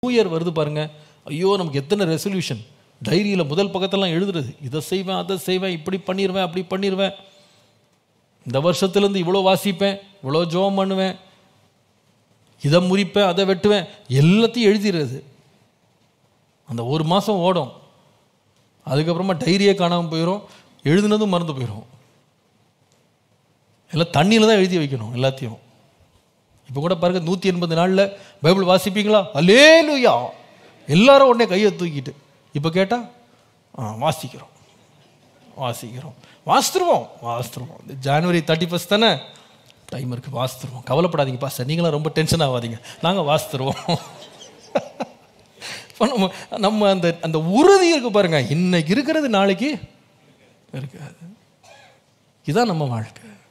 new year வருது பாருங்க ஐயோ நமக்கு எத்தனை ரெசல்யூஷன் டைரியில் முதல் பக்கத்தெல்லாம் எழுதுறது இதை செய்வேன் அதை செய்வேன் இப்படி பண்ணிடுவேன் அப்படி பண்ணிடுவேன் இந்த வருஷத்துலேருந்து இவ்வளோ வாசிப்பேன் இவ்வளோ ஜோம் பண்ணுவேன் இதை முறிப்பேன் அதை வெட்டுவேன் எல்லாத்தையும் எழுதிடுறது அந்த ஒரு மாதம் ஓடும் அதுக்கப்புறமா டைரியே காணாமல் போயிடும் எழுதுனதும் மறந்து போயிடும் எல்லாம் தண்ணியில் தான் எழுதி வைக்கணும் எல்லாத்தையும் இப்போ கூட பாருங்க நூற்றி எண்பது நாளில் பைபிள் வாசிப்பீங்களா அல்லேலுயா எல்லாரும் உடனே கையை தூக்கிட்டு இப்போ கேட்டால் ஆ வாசிக்கிறோம் வாசிக்கிறோம் வாசித்துருவோம் வாசித்துருவோம் இந்த ஜனவரி தேர்ட்டி ஃபஸ்ட் தானே டைம் இருக்குது வாசித்துருவோம் கவலைப்படாதீங்க பாஸ்டர் நீங்களாம் ரொம்ப டென்ஷன் ஆகாதீங்க நாங்கள் வாசித்துருவோம் இப்போ நம்ம நம்ம அந்த அந்த உறுதி இருக்கு பாருங்க இன்னைக்கு இருக்கிறது நாளைக்கு இருக்காது இதுதான் நம்ம வாழ்க்கை